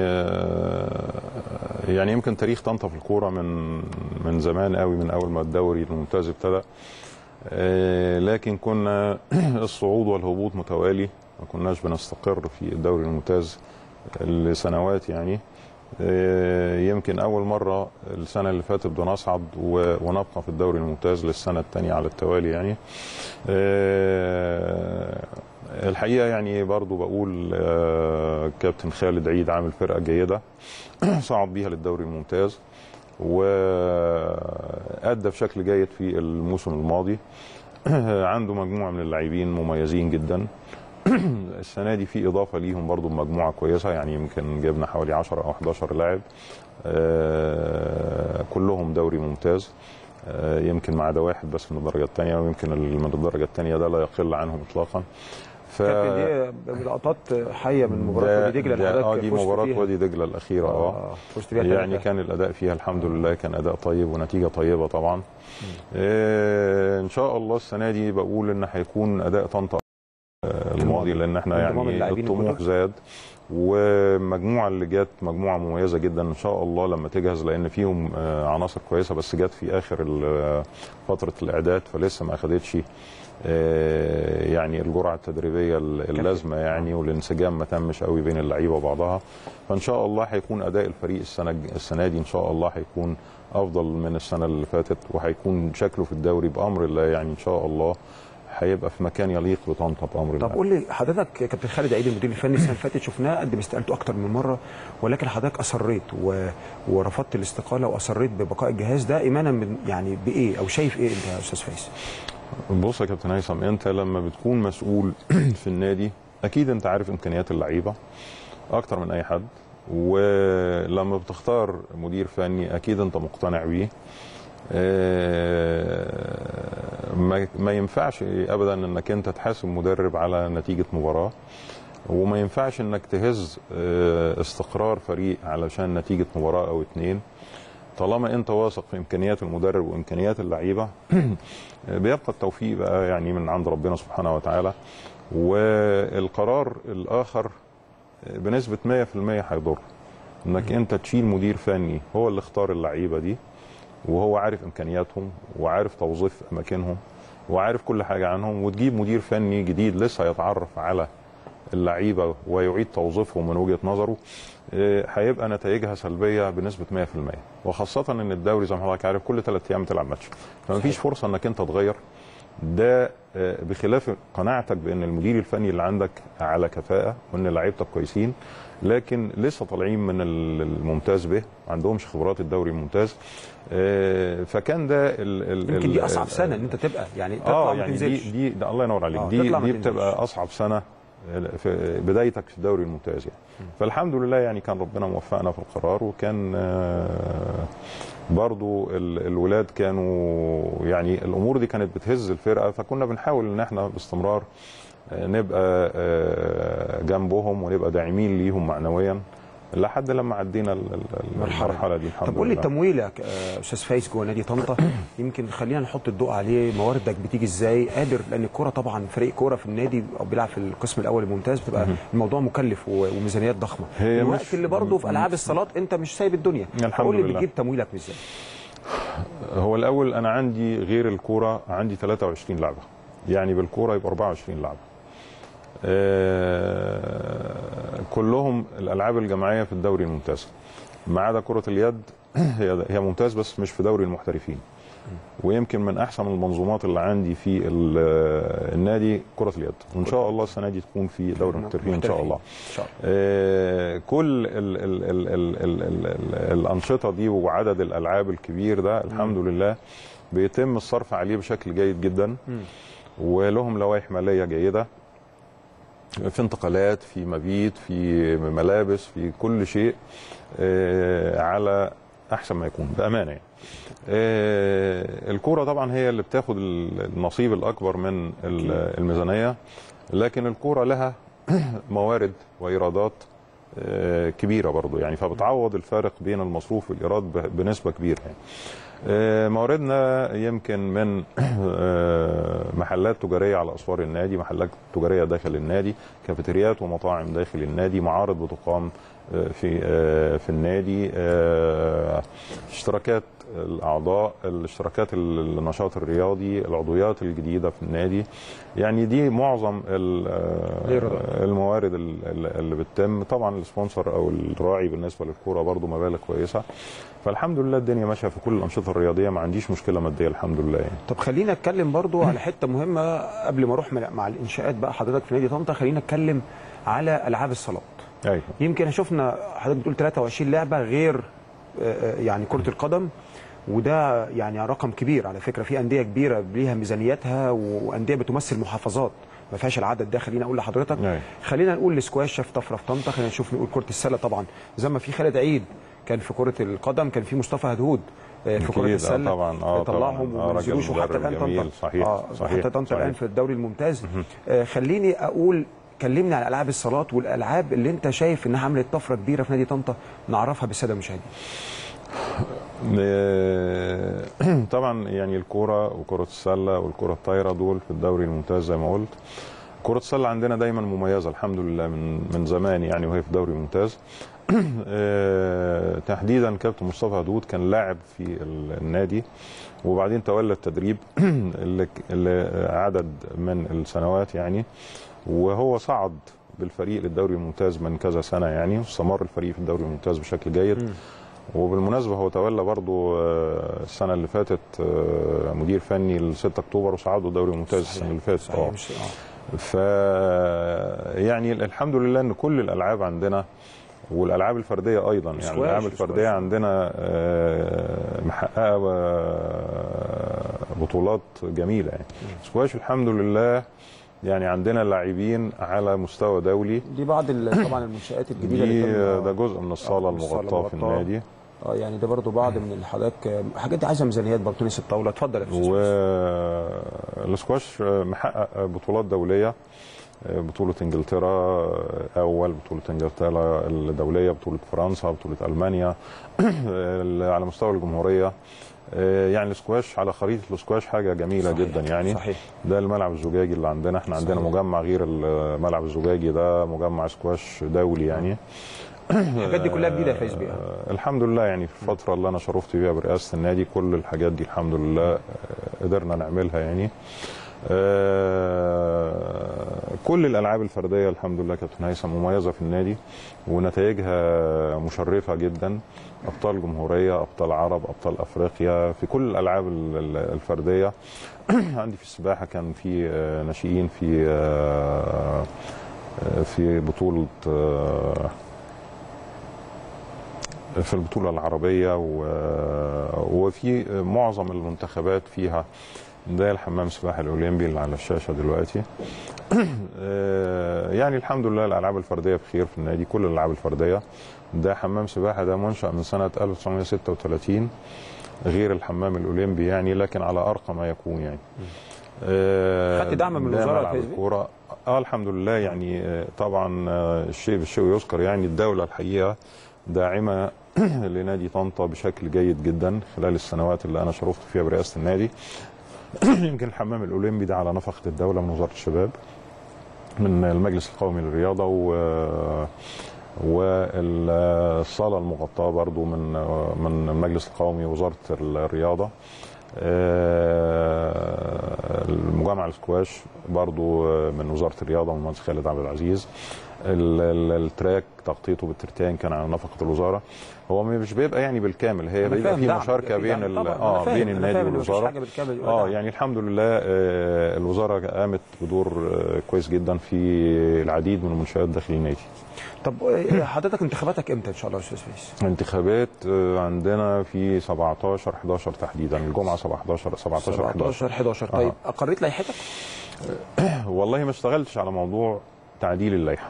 يعني يمكن تاريخ طنطا في الكوره من من زمان قوي من اول ما الدوري الممتاز ابتدى آه، لكن كنا الصعود والهبوط متوالي ما كناش بنستقر في الدوري الممتاز لسنوات يعني آه، يمكن اول مره السنه اللي فاتت بنصعد و- ونبقى في الدوري الممتاز للسنه الثانيه على التوالي يعني آه، الحقيقه يعني برضو بقول آه، كابتن خالد عيد عامل فرقه جيده صعد بيها للدوري الممتاز وادى بشكل جيد في الموسم الماضي عنده مجموعه من اللاعبين مميزين جدا السنه دي في اضافه ليهم برضو بمجموعه كويسه يعني يمكن جبنا حوالي 10 او 11 لاعب آه، كلهم دوري ممتاز آه، يمكن ما عدا واحد بس من الدرجه الثانيه ويمكن ال- من الدرجه الثانيه ده لا يقل عنهم اطلاقا ف كابتن دي لقطات حيه من مباراه ده- وادي دجله اللي ده- حضرتك فزت اه دي مباراه فيها. وادي دجله الاخيره اه اه فزت بيها يعني تلاتة. كان الاداء فيها الحمد لله كان اداء طيب ونتيجه طيبه طبعا آه ان شاء الله السنه دي بقول ان هيكون اداء طنطا الماضي لان احنا انضمام يعني اللاعبين الطموح الجدد. زاد ومجموعه اللي جت مجموعه مميزه جدا ان شاء الله لما تجهز لان فيهم آه، عناصر كويسه بس جت في اخر ال- فتره الاعداد فلسه ما اخدتش آه، يعني الجرعه التدريبيه ال- اللازمه يعني والانسجام ما تمش قوي بين اللعيبه وبعضها فان شاء الله هيكون اداء الفريق السنه السنه دي ان شاء الله هيكون افضل من السنه اللي فاتت وهيكون شكله في الدوري بامر الله يعني ان شاء الله هيبقى في مكان يليق بطنطا بامر الله طب قول لي حضرتك كابتن خالد عيد المدير الفني السنه اللي فاتت شفناه قدم استقالته اكتر من مره ولكن حضرتك اصريت و... ورفضت الاستقاله واصريت ببقاء الجهاز ده ايمانا من يعني بايه او شايف ايه انت يا استاذ فايز؟ بص يا كابتن هيثم انت لما بتكون مسؤول في النادي اكيد انت عارف امكانيات اللعيبه اكتر من اي حد ولما بتختار مدير فني اكيد انت مقتنع بيه آه، ما ما ينفعش ابدا انك انت تحاسب مدرب على نتيجه مباراه وما ينفعش انك تهز آه، استقرار فريق علشان نتيجه مباراه او اتنين طالما انت واثق في امكانيات المدرب وامكانيات اللعيبه بيبقى التوفيق بقى يعني من عند ربنا سبحانه وتعالى والقرار الاخر بنسبه 100% هيضر انك انت تشيل مدير فني هو اللي اختار اللعيبه دي وهو عارف امكانياتهم وعارف توظيف اماكنهم وعارف كل حاجه عنهم وتجيب مدير فني جديد لسه يتعرف على اللعيبه ويعيد توظيفهم من وجهه نظره آه، هيبقى نتائجها سلبيه بنسبه 100% وخاصه ان الدوري زي ما حضرتك عارف كل ثلاث ايام بتلعب ماتش فما فيش فرصه انك انت تغير ده آه، بخلاف قناعتك بان المدير الفني اللي عندك على كفاءه وان لعيبتك كويسين لكن لسه طالعين من ال- الممتاز به ما عندهمش خبرات الدوري الممتاز آه، فكان ده ال ال يمكن ال- دي اصعب سنه ان انت تبقى يعني تطلع اه ما يعني تنزلش دي دي ده الله ينور عليك آه، دي تطلع ما دي تنزلش. بتبقى اصعب سنه في بدايتك في الدوري الممتاز يعني فالحمد لله يعني كان ربنا موفقنا في القرار وكان آه، برضو ال- الولاد كانوا يعني الامور دي كانت بتهز الفرقه فكنا بنحاول ان احنا باستمرار آه، نبقى آه، جنبهم ونبقى داعمين ليهم معنويا لحد لما عدينا ال- ال- المرحلة المرحله دي الحمد طب قول لي لله التمويل يا ك- آه، استاذ فايز جوه نادي طنطا يمكن خلينا نحط الضوء عليه مواردك بتيجي ازاي قادر لان الكوره طبعا فريق كوره في النادي او بيلعب في القسم الاول الممتاز بتبقى الموضوع مكلف و- وميزانيات ضخمه هي الوقت مش- اللي برضه في العاب الصالات انت مش سايب الدنيا الحمد فقول لي لله. بتجيب تمويلك ازاي هو الاول انا عندي غير الكوره عندي 23 لعبه يعني بالكوره يبقى 24 لعبه آه، كلهم الالعاب الجماعيه في الدوري الممتاز ما عدا كره اليد هي هي ممتاز بس مش في دوري المحترفين ويمكن من احسن المنظومات اللي عندي في ال- النادي كره اليد وان شاء الله السنه دي تكون في دوري المحترفين ان شاء الله ان شاء الله آه، كل ال ال ال ال ال ال ال الانشطه دي وعدد الالعاب الكبير ده الحمد لله بيتم الصرف عليه بشكل جيد جدا مم. ولهم لوائح ماليه جيده في انتقالات في مبيت في ملابس في كل شيء آه، على احسن ما يكون بامانه يعني. آه، الكوره طبعا هي اللي بتاخد النصيب الاكبر من ال- الميزانيه لكن الكوره لها موارد وايرادات آه، كبيره برضو يعني فبتعوض الفارق بين المصروف والايراد ب- بنسبه كبيره يعني. آه، مواردنا يمكن من آه، محلات تجاريه على اسوار النادي محلات تجاريه داخل النادي كافيتريات ومطاعم داخل النادي معارض بتقام آه، في آه، في النادي آه، اشتراكات الاعضاء الاشتراكات النشاط الرياضي العضويات الجديده في النادي يعني دي معظم ال- آه، الإيرادات. الموارد ال- ال- اللي بتتم طبعا السبونسر او الراعي بالنسبه للكوره برضو مبالغ كويسه فالحمد لله الدنيا ماشيه في كل الانشطه الرياضيه ما عنديش مشكله ماديه الحمد لله يعني طب خلينا اتكلم برضو على حته مهمه قبل ما اروح مع مع الانشاءات بقى حضرتك في نادي طنطا خلينا اتكلم على العاب الصالات ايوه يمكن شفنا حضرتك بتقول 23 لعبه غير آه، آه، يعني كره القدم وده يعني رقم كبير على فكره في انديه كبيره ليها ميزانياتها وانديه بتمثل محافظات ما فيهاش العدد ده خلينا اقول لحضرتك أيوة. خلينا نقول السكواش شاف طفره في طنطا خلينا نشوف نقول كره السله طبعا زي ما في خالد عيد كان في كره القدم كان في مصطفى هدهود آه، في أكيد، كره آه، السله طبعاً، آه، طلعهم طبعاً. آه، وما راجل نزلوش وحتى مدرب الان جميل، طنطا صحيح، آه، صحيح، حتى طنطا صحيح. الان في الدوري الممتاز آه، خليني اقول كلمني عن العاب الصالات والالعاب اللي انت شايف انها عملت طفره كبيره في نادي طنطا نعرفها بالساده المشاهدين آه، طبعا يعني الكوره وكره السله والكره الطايره دول في الدوري الممتاز زي ما قلت كرة السلة عندنا دايما مميزة الحمد لله من من زمان يعني وهي في دوري ممتاز آه، تحديدا كابتن مصطفى هدود كان لاعب في ال- النادي وبعدين تولى التدريب اللي اللي عدد من السنوات يعني وهو صعد بالفريق للدوري الممتاز من كذا سنة يعني واستمر الفريق في الدوري الممتاز بشكل جيد وبالمناسبة هو تولى برضو آه، السنة اللي فاتت آه، مدير فني ل 6 أكتوبر وصعدوا الدوري الممتاز السنة اللي فاتت صحيح آه. مش آه. ف يعني الحمد لله ان كل الالعاب عندنا والالعاب الفرديه ايضا يعني سكواش، الالعاب سكواش. الفرديه عندنا آه، محققه آه، بطولات جميله يعني سكواش الحمد لله يعني عندنا لاعبين على مستوى دولي دي بعض ال- طبعا المنشآت الجديدة دي اللي تم- ده جزء من الصاله آه، من الصالة المغطاه في المغطاة. النادي اه يعني ده برضو بعض من الحاجات حاجات دي عايزه ميزانيات برضو تنس الطاوله اتفضل يا استاذ والسكواش محقق بطولات دوليه بطولة انجلترا اول بطولة انجلترا الدولية بطولة فرنسا بطولة المانيا على مستوى الجمهورية يعني السكواش على خريطة السكواش حاجة جميلة صحيح، جدا يعني صحيح ده الملعب الزجاجي اللي عندنا احنا عندنا صحيح. مجمع غير الملعب الزجاجي ده مجمع سكواش دولي يعني الحاجات دي كلها جديده يا فايز بيها آه، الحمد لله يعني في الفترة اللي أنا شرفت بيها برئاسة النادي كل الحاجات دي الحمد لله آه، قدرنا نعملها يعني آه، كل الألعاب الفردية الحمد لله كابتن هيثم مميزة في النادي ونتائجها مشرفة جدا أبطال جمهورية أبطال عرب أبطال أفريقيا في كل الألعاب ال- ال- الفردية عندي في السباحة كان في آه، ناشئين في آه، آه، في بطولة آه، في البطولة العربية و- وفي معظم المنتخبات فيها ده الحمام السباحة الأولمبي اللي على الشاشة دلوقتي آه، يعني الحمد لله الألعاب الفردية بخير في النادي كل الألعاب الفردية ده حمام سباحة ده منشأ من سنة 1936 غير الحمام الأولمبي يعني لكن على أرقى ما يكون يعني آه، خدت دعم من ده الوزارة ملعب الفايز بيه؟ الكورة اه الحمد لله يعني آه، طبعا آه، الشيء بالشيء يذكر يعني الدولة الحقيقة داعمة لنادي طنطا بشكل جيد جدا خلال السنوات اللي انا شرفت فيها برئاسه النادي يمكن الحمام الاولمبي ده على نفقه الدوله من وزاره الشباب من المجلس القومي للرياضه و والصاله المغطاه برضو من من المجلس القومي ووزاره الرياضه آه، المجمع السكواش برضو من وزاره الرياضه من المهندس خالد عبد العزيز ال- ال- التراك تغطيته بالترتان كان على نفقه الوزاره هو مش بيبقى يعني بالكامل هي أنا بيبقى فاهم في دعم، مشاركه في بين دعم ال- طبعاً، أنا اه فاهم، بين أنا النادي فاهم إن مفيش والوزاره حاجة بالكامل يبقى اه دعم. يعني الحمد لله آه، الوزاره قامت بدور آه، كويس جدا في العديد من المنشات داخل النادي طب آه، حضرتك انتخاباتك امتى ان شاء الله يا استاذ فايز انتخابات آه، عندنا في 17 11 تحديدا الجمعه 17 17 11 17 11 طيب اقريت لائحتك والله ما اشتغلتش على موضوع تعديل اللائحه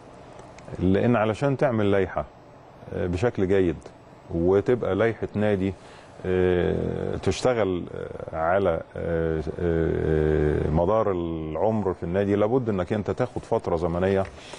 لان علشان تعمل لائحه آه، بشكل جيد وتبقى لائحه نادي آه، تشتغل آه، على آه، آه، مدار العمر في النادي لابد انك انت تاخد فتره زمنيه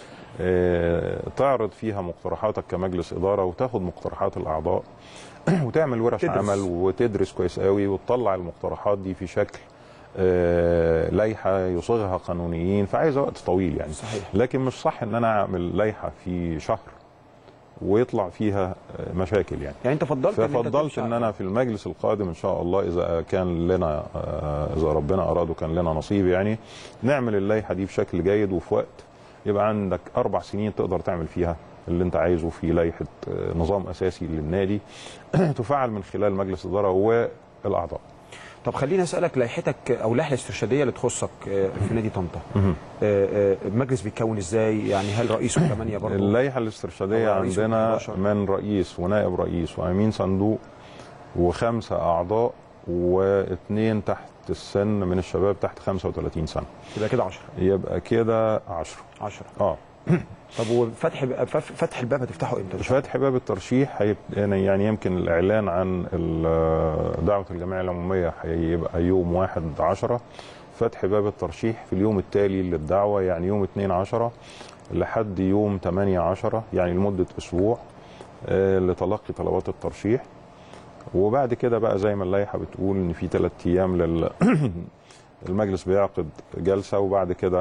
آه، تعرض فيها مقترحاتك كمجلس اداره وتاخد مقترحات الاعضاء وتعمل ورش تدرس. عمل وتدرس كويس قوي وتطلع المقترحات دي في شكل آه، لائحه يصيغها قانونيين فعايزه وقت طويل يعني صحيح لكن مش صح ان انا اعمل لائحه في شهر ويطلع فيها آه، مشاكل يعني يعني انت فضلت إن أنت ففضلت تمشي ان على- انا في المجلس القادم ان شاء الله اذا كان لنا آه، اذا ربنا اراد وكان لنا نصيب يعني نعمل اللائحه دي بشكل جيد وفي وقت يبقى عندك اربع سنين تقدر تعمل فيها اللي انت عايزه في لائحه آه، نظام اساسي للنادي تفعل من خلال مجلس الاداره والاعضاء طب خليني اسالك لائحتك او اللائحه الاسترشاديه اللي تخصك آه، في نادي طنطا آه، آه، المجلس بيتكون ازاي يعني هل رئيس وثمانيه برضه اللائحه الاسترشاديه هو رئيس عندنا 11. من رئيس ونائب رئيس وامين صندوق وخمسه اعضاء واثنين تحت السن من الشباب تحت 35 سنه يبقى كده 10 يبقى كده 10 10 اه طب وفتح فتح فتح الباب هتفتحه امتى؟ إن شاء فتح باب الترشيح هيب... يعني يعني يمكن الاعلان عن ال- دعوه الجمعيه العموميه هيبقى يوم 1 10 فتح باب الترشيح في اليوم التالي للدعوه يعني يوم 2 10 لحد يوم 8 10 يعني لمده اسبوع آه، لتلقي طلبات الترشيح وبعد كده بقى زي ما اللائحه بتقول ان في ثلاث ايام لل المجلس بيعقد جلسه وبعد كده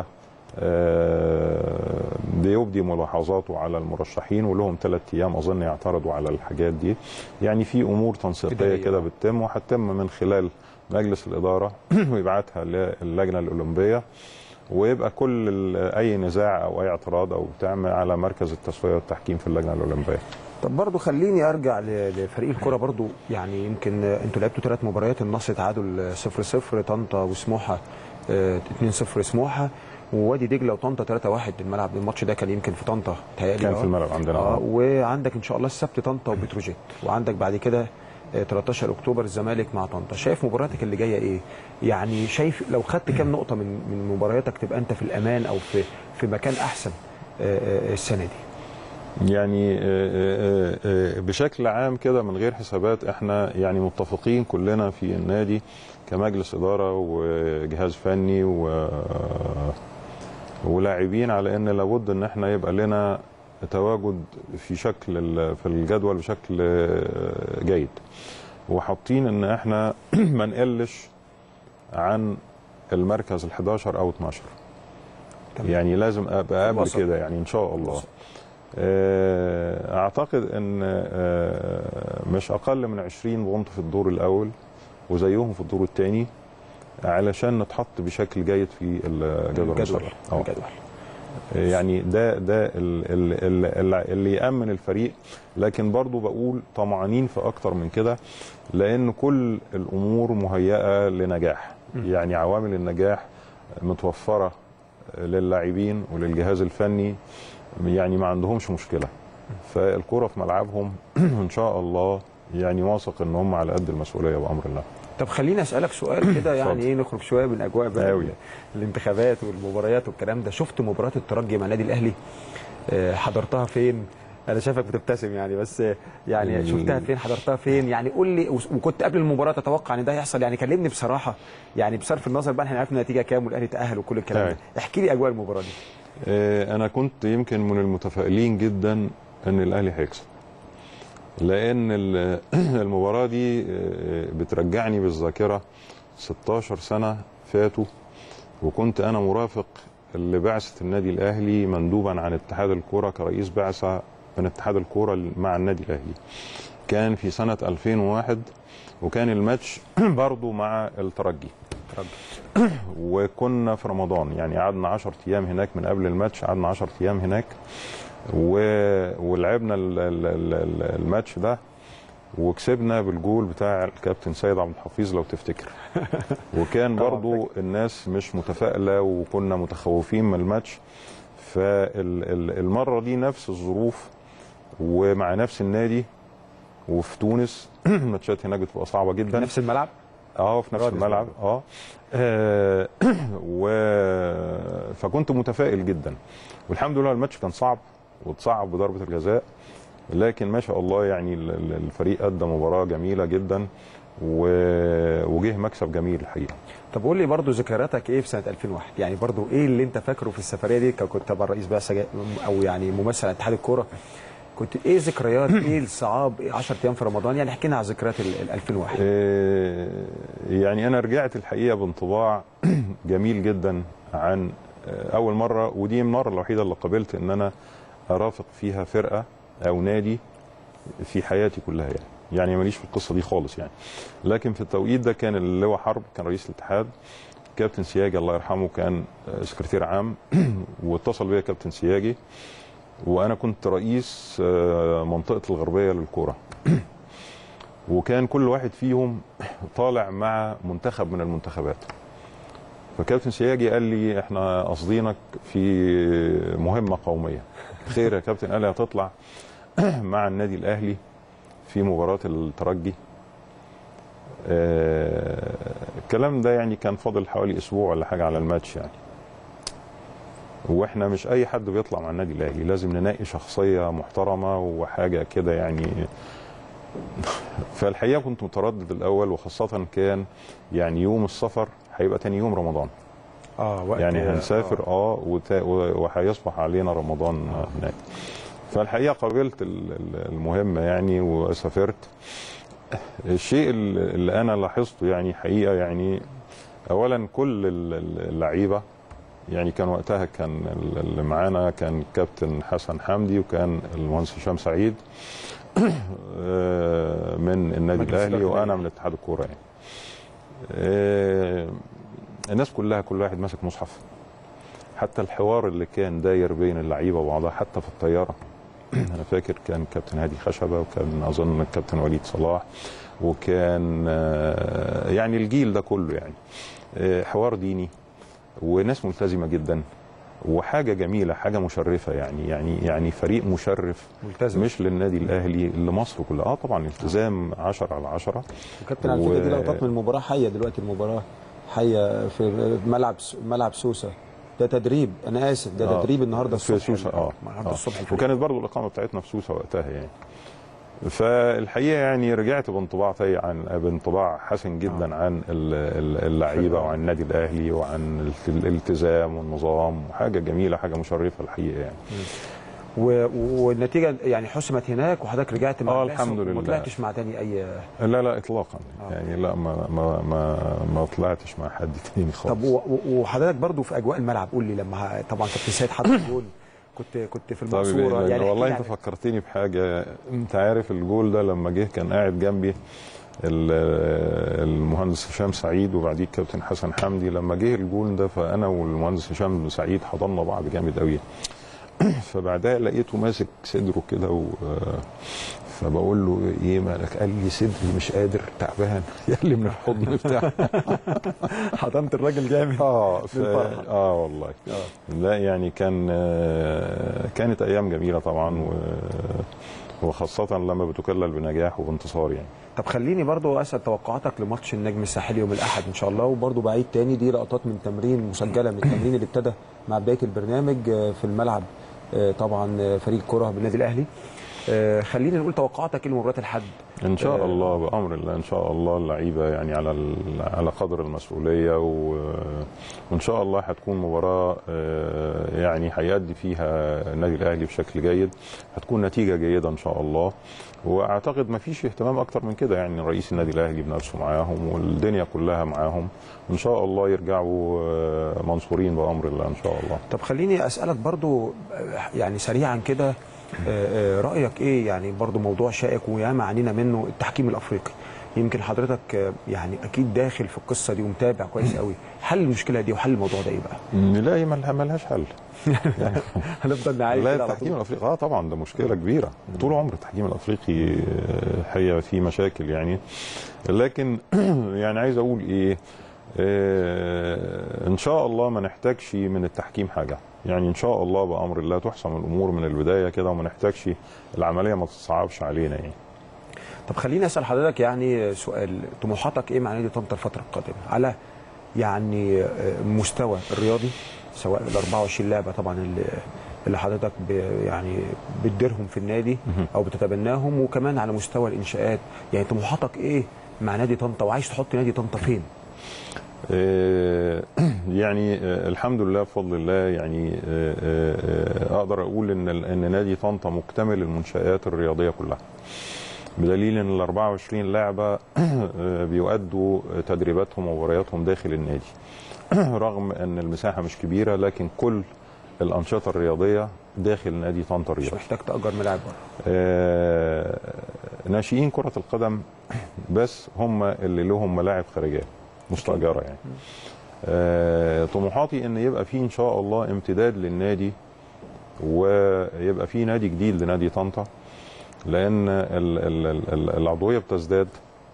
آه، بيبدي ملاحظاته على المرشحين ولهم ثلاث ايام اظن يعترضوا على الحاجات دي يعني في امور تنسيقيه بداية. كده بتتم وهتتم من خلال مجلس الاداره ويبعتها للجنه الاولمبيه ويبقى كل ال- اي نزاع او اي اعتراض او بتاع على مركز التسويه والتحكيم في اللجنه الاولمبيه طب برضو خليني ارجع ل- لفريق الكره برضو يعني يمكن انتوا لعبتوا ثلاث مباريات النصر تعادل 0 0 طنطا وسموحه 2 0 سموحه ووادي دجله وطنطا 3 1 الملعب الماتش ده كان يمكن في طنطا تهيألي كان آه. في الملعب عندنا اه آه. وعندك ان شاء الله السبت طنطا وبتروجيت وعندك بعد كده آه، 13 اكتوبر الزمالك مع طنطا شايف مبارياتك اللي جايه ايه يعني شايف لو خدت كام نقطه من من مبارياتك تبقى انت في الامان او في في مكان احسن آه، آه، السنه دي يعني آه، آه، آه، بشكل عام كده من غير حسابات احنا يعني متفقين كلنا في النادي كمجلس اداره وجهاز فني و ولاعبين على ان لابد ان احنا يبقى لنا تواجد في شكل ال- في الجدول بشكل آه، جيد وحاطين ان احنا ما نقلش عن المركز ال11 او 12 تمام. يعني لازم ابقى قبل الوسط. كده يعني ان شاء الله الوسط. آه، اعتقد ان آه، مش اقل من 20 بونت في الدور الاول وزيهم في الدور الثاني علشان نتحط بشكل جيد في الجدول الجدول المسابقة. آه. الجدول يعني ده ده ال- ال- ال- اللي يامن الفريق لكن برضو بقول طمعانين في اكتر من كده لان كل الامور مهيئه لنجاح يعني عوامل النجاح متوفره للاعبين وللجهاز الفني يعني ما عندهمش مشكله فالكره في ملعبهم ان شاء الله يعني واثق ان هم على قد المسؤوليه بامر الله طب خليني اسالك سؤال كده يعني اتفضل. ايه نخرج شويه من اجواء بقى أوي. ال- الانتخابات والمباريات والكلام ده شفت مباراه الترجي مع النادي الاهلي آه، حضرتها فين انا شايفك بتبتسم يعني بس آه، يعني ال- شفتها فين حضرتها فين يعني قول لي وس- وكنت قبل المباراه تتوقع ان ده هيحصل يعني كلمني بصراحه يعني بصرف النظر بقى احنا عرفنا النتيجه كام والاهلي تاهل وكل الكلام ده أيوة. احكي لي اجواء المباراه دي آه، انا كنت يمكن من المتفائلين جدا ان الاهلي هيكسب لان ال- المباراه دي آه، بترجعني بالذاكره 16 سنه فاتوا وكنت انا مرافق لبعثه النادي الاهلي مندوبا عن اتحاد الكوره كرئيس بعثه من اتحاد الكوره مع النادي الاهلي كان في سنه 2001 وكان الماتش برضو مع الترجي ترجي وكنا في رمضان يعني قعدنا 10 ايام هناك من قبل الماتش قعدنا 10 ايام هناك و... ولعبنا ال... ال... ال... ال- الماتش ده وكسبنا بالجول بتاع الكابتن سيد عبد الحفيظ لو تفتكر وكان طبعاً برضو الناس مش متفائله وكنا متخوفين من الماتش فالمره دي نفس الظروف ومع نفس النادي وفي تونس الماتشات هناك بتبقى صعبه جدا نفس الملعب اه في نفس رادس الملعب اه, آه و فكنت متفائل جدا والحمد لله الماتش كان صعب واتصعب بضربه الجزاء لكن ما شاء الله يعني ال- ال- الفريق ادى مباراه جميله جدا و... وجه مكسب جميل الحقيقه طب قول لي برضو ذكرياتك ايه في سنه 2001 يعني برضو ايه اللي انت فاكره في السفريه دي كنت طبعا رئيس بعثه جا- او يعني ممثل على اتحاد الكوره كنت ايه ذكريات ايه الصعاب 10 ايام في رمضان يعني احكي لنا على ذكريات ال ال 2001 آه، يعني انا رجعت الحقيقه بانطباع جميل جدا عن آه، اول مره ودي المره الوحيده اللي قبلت ان انا ارافق فيها فرقه او نادي في حياتي كلها يعني يعني ماليش في القصه دي خالص يعني لكن في التوقيت ده كان اللواء حرب كان رئيس الاتحاد كابتن سياجي الله يرحمه كان آه، سكرتير عام واتصل بيا كابتن سياجي وانا كنت رئيس آه، منطقه الغربيه للكوره وكان كل واحد فيهم طالع مع منتخب من المنتخبات فكابتن سياجي قال لي احنا قاصدينك في مهمه قوميه خير يا كابتن قال لي هتطلع مع النادي الاهلي في مباراه الترجي آه، الكلام ده يعني كان فاضل حوالي اسبوع ولا حاجه على الماتش يعني واحنا مش اي حد بيطلع مع النادي الاهلي لازم ننقي شخصيه محترمه وحاجه كده يعني فالحقيقه كنت متردد الاول وخاصه كان يعني يوم السفر هيبقى تاني يوم رمضان اه وقت يعني هنسافر اه وتا- و- وهيصبح علينا رمضان آه. هناك فالحقيقه قابلت ال- ال- المهمه يعني وسافرت الشيء ال- اللي انا لاحظته يعني حقيقه يعني اولا كل ال- ال- اللعيبه يعني كان وقتها كان اللي معانا كان كابتن حسن حمدي وكان المهندس هشام سعيد آه، من النادي مجلس الاهلي إدارة وانا النادي. من اتحاد الكوره يعني آه، الناس كلها كل واحد ماسك مصحف حتى الحوار اللي كان داير بين اللعيبه وبعضها حتى في الطياره انا فاكر كان كابتن هادي خشبه وكان اظن الكابتن وليد صلاح وكان آه، يعني الجيل ده كله يعني آه، حوار ديني وناس ملتزمه جدا وحاجه جميله حاجه مشرفه يعني يعني يعني فريق مشرف ملتزم مش للنادي الاهلي لمصر كلها اه طبعا التزام 10 على 10 وكابتن على فكره دي و- لقطات من المباراه حيه دلوقتي المباراه حيه في ملعب س- ملعب سوسه ده تدريب انا اسف ده آه، تدريب النهارده في الصبح سوسه اه, النهارده آه. الصبح الفريق. وكانت برضو الاقامه بتاعتنا في سوسه وقتها يعني فالحقيقه يعني رجعت بانطباع طي عن بانطباع حسن جدا عن ال- ال- اللعيبه وعن النادي الاهلي وعن الت- الالتزام والنظام وحاجه جميله حاجه مشرفه الحقيقه يعني و... والنتيجه يعني حسمت هناك وحضرتك رجعت مع آه، البعثة الحمد وما لله. طلعتش مع تاني اي لا لا اطلاقا آه. يعني لا ما ما ما, ما طلعتش مع حد تاني خالص طب و... و- وحضرتك برضو في اجواء الملعب قول لي لما ه- طبعا كابتن سيد حط الجول كنت كنت في طيب المنصوره يعني يعني والله احكي انت لي عن- فكرتني بحاجه انت عارف الجول ده لما جه كان قاعد جنبي ال- المهندس هشام سعيد وبعديه الكابتن حسن حمدي لما جه الجول ده فانا والمهندس هشام سعيد حضنا بعض جامد قوي فبعدها لقيته ماسك صدره كده و فبقول له ايه مالك قال لي صدري مش قادر تعبان قال لي من الحضن بتاعه حضنت الراجل جامد اه ف... بالفرحة. اه والله لا يعني كان آه، كانت ايام جميله طبعا و... وخاصه لما بتكلل بنجاح وبانتصار يعني طب خليني برضو اسال توقعاتك لماتش النجم الساحلي يوم الاحد ان شاء الله وبرضو بعيد تاني دي لقطات من تمرين مسجله من التمرين اللي ابتدى مع بدايه البرنامج آه، في الملعب آه، طبعا آه، فريق كره بالنادي الاهلي آه، خلينا نقول توقعاتك ايه لمباراه الحد ان شاء آه. الله بامر الله ان شاء الله اللعيبه يعني على ال... على قدر المسؤوليه و... وان شاء الله هتكون مباراه آه، يعني هيأدي فيها النادي الاهلي بشكل جيد هتكون نتيجه جيده ان شاء الله واعتقد ما فيش اهتمام اكتر من كده يعني رئيس النادي الاهلي بنفسه معاهم والدنيا كلها معاهم ان شاء الله يرجعوا آه، منصورين بامر الله ان شاء الله طب خليني اسالك برضو آه، يعني سريعا كده آه، آه، رايك ايه يعني برضو موضوع شائك وياما عنينا منه التحكيم الافريقي يمكن حضرتك آه، يعني اكيد داخل في القصه دي ومتابع كويس قوي حل المشكله دي وحل الموضوع ده ايه بقى لا هي ملها- ملهاش حل هنفضل نعايش لا كده على التحكيم طول الافريقي اه طبعا ده مشكله كبيره طول عمر التحكيم الافريقي آه، هي فيه مشاكل يعني لكن يعني عايز اقول ايه آه ان شاء الله ما نحتاجش من التحكيم حاجه يعني ان شاء الله بامر الله تحسم الامور من البدايه كده وما نحتاجش العمليه ما تتصعبش علينا يعني طب خليني اسال حضرتك يعني سؤال طموحاتك ايه مع نادي طنطا الفتره القادمه على يعني آه، مستوى الرياضي سواء ال 24 لعبه طبعا اللي اللي حضرتك ب يعني بتديرهم في النادي او بتتبناهم وكمان على مستوى الانشاءات يعني طموحاتك ايه مع نادي طنطا وعايز تحط نادي طنطا فين؟ آه، يعني آه، الحمد لله بفضل الله يعني آه، آه، آه، اقدر اقول ان ان نادي طنطا مكتمل المنشات الرياضيه كلها بدليل ان ال 24 لعبه آه، بيؤدوا تدريباتهم ومبارياتهم داخل النادي رغم ان المساحه مش كبيره لكن كل الانشطه الرياضيه داخل نادي طنطا مش الرياضي محتاج تاجر ملاعب بره آه، ناشئين كرة القدم بس هم اللي لهم ملاعب خارجية مستأجرة يعني آه، طموحاتي ان يبقى في ان شاء الله امتداد للنادي ويبقى في نادي جديد لنادي طنطا لان ال- ال- ال- ال- العضويه بتزداد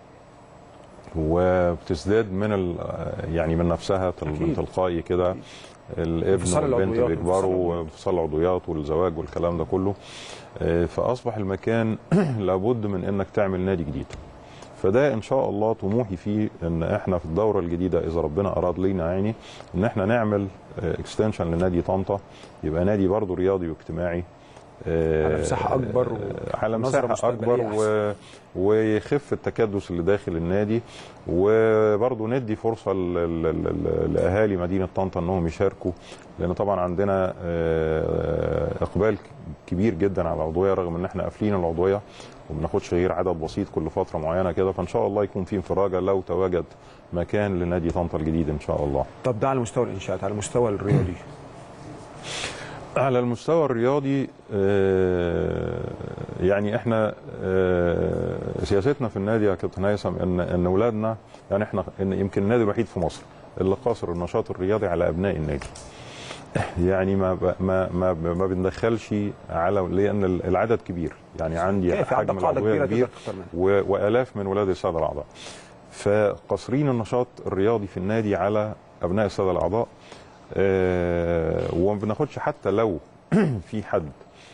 وبتزداد من ال- يعني من نفسها تل- أكيد. تلقائي كده الابن انفصال والبنت العضويات بيكبروا وانفصال وانفصال العضويات والزواج والكلام ده كله آه، فاصبح المكان لابد من انك تعمل نادي جديد فده ان شاء الله طموحي فيه ان احنا في الدوره الجديده اذا ربنا اراد لينا يعني ان احنا نعمل اكستنشن لنادي طنطا يبقى نادي برضه رياضي واجتماعي آه، على مساحة أكبر و- على ونظرة مساحه اكبر مستقبلية و... ويخف التكدس اللي داخل النادي وبرضه ندي فرصه ل- ل- ل- لاهالي مدينه طنطا انهم يشاركوا لان طبعا عندنا آه، اقبال كبير جدا على العضويه رغم ان احنا قافلين العضويه وما بناخدش غير عدد بسيط كل فتره معينه كده فان شاء الله يكون في انفراجه لو تواجد مكان لنادي طنطا الجديد ان شاء الله طب ده على مستوى الانشاءات على المستوى الرياضي على المستوى الرياضي آه، يعني احنا آه، سياستنا في النادي يا كابتن هيثم ان ان اولادنا يعني احنا ان يمكن النادي الوحيد في مصر اللي قاصر النشاط الرياضي على ابناء النادي يعني ما ب- ما ما ما بندخلش على لان العدد كبير يعني عندي إيه، في عندك حجم قاعده العضويه كبيره كبير تقدر تختار منها و- والاف من ولاد الساده الاعضاء فقصرين النشاط الرياضي في النادي على ابناء الساده الاعضاء آه، وما بناخدش حتى لو في حد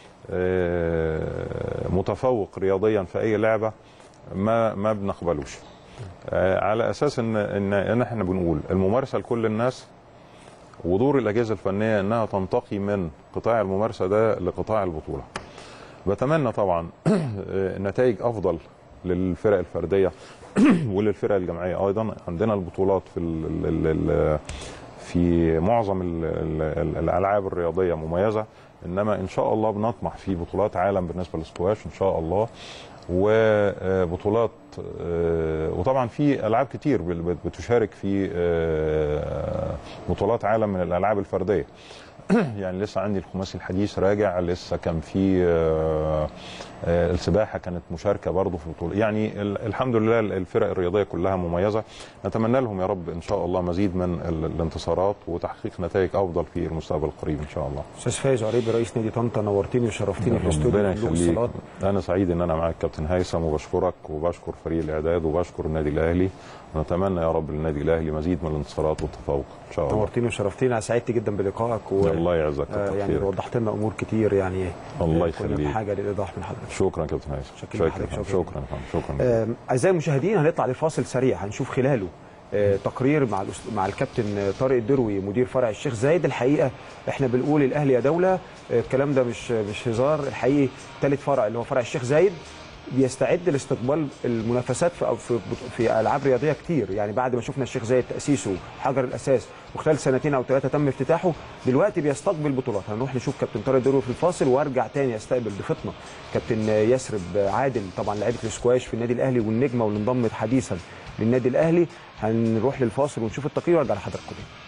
آه، متفوق رياضيا في اي لعبه ما ما بنقبلوش آه، على اساس ان ان ان احنا بنقول الممارسه لكل الناس ودور الاجهزه الفنيه انها تنتقي من قطاع الممارسه ده لقطاع البطوله بتمنى طبعا نتائج افضل للفرق الفرديه وللفرق الجماعيه ايضا عندنا البطولات في ال ال ال في معظم ال ال الالعاب الرياضيه مميزه انما ان شاء الله بنطمح في بطولات عالم بالنسبه للسكواش ان شاء الله وبطولات آه، وطبعا في العاب كتير بت- بتشارك في آه، بطولات عالم من الالعاب الفرديه يعني لسه عندي الخماسي الحديث راجع لسه كان في آه، آه، السباحه كانت مشاركه برضه في بطوله يعني ال- الحمد لله الفرق الرياضيه كلها مميزه نتمنى لهم يا رب ان شاء الله مزيد من ال- الانتصارات وتحقيق نتائج افضل في المستقبل القريب ان شاء الله استاذ فايز عريبي رئيس نادي طنطا نورتني وشرفتني في الاستوديو ربنا في ملوك يخليك الصالات انا سعيد ان انا معاك كابتن هيثم وبشكرك وبشكر فريق الاعداد وبشكر النادي الاهلي ونتمنى يا رب للنادي الاهلي مزيد من الانتصارات والتفوق ان شاء الله نورتني وشرفتني انا سعدت جدا بلقائك و... الله يعزك آه، كتر يعني خيرك. وضحت لنا امور كتير يعني الله آه، كنا يخليك. بحاجه للايضاح من حضرتك شكرا كابتن هيثم شكراً لحضرتك، شكرا شكراً. شكرا شكرا آه، اعزائي المشاهدين هنطلع لفاصل سريع هنشوف خلاله آه، تقرير مع الأس- مع الكابتن آه، طارق الدروي مدير فرع الشيخ زايد الحقيقه احنا بنقول الاهلي يا دوله آه، الكلام ده مش مش هزار الحقيقي ثالث فرع اللي هو فرع الشيخ زايد بيستعد لاستقبال المنافسات في في في العاب رياضيه كتير يعني بعد ما شفنا الشيخ زايد تاسيسه حجر الاساس وخلال سنتين او ثلاثه تم افتتاحه دلوقتي بيستقبل بطولات هنروح نشوف كابتن طارق الدروي في الفاصل وارجع تاني استقبل ضيفتنا كابتن يسرب عادل طبعا لعيبه الاسكواش في النادي الاهلي والنجمه واللي انضمت حديثا للنادي الاهلي هنروح للفاصل ونشوف التقرير وارجع لحضراتكم تاني